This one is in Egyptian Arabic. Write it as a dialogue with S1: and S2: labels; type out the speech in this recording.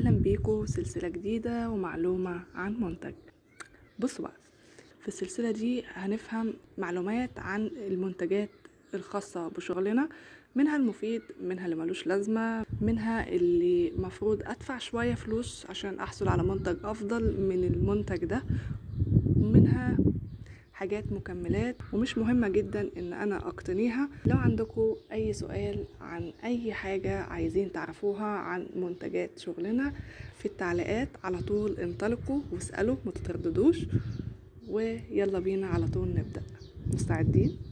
S1: اهلا بيكم سلسلة جديدة ومعلومة عن منتج بصوا بقى في السلسلة دي هنفهم معلومات عن المنتجات الخاصة بشغلنا منها المفيد منها اللي ملوش لازمة منها اللي مفروض ادفع شوية فلوس عشان احصل على منتج افضل من المنتج ده ومنها حاجات مكملات ومش مهمة جدا ان انا اقتنيها لو عندكم اي سؤال عن اي حاجة عايزين تعرفوها عن منتجات شغلنا في التعليقات على طول انطلقوا واسألوا متترددوش ويلا بينا على طول نبدأ مستعدين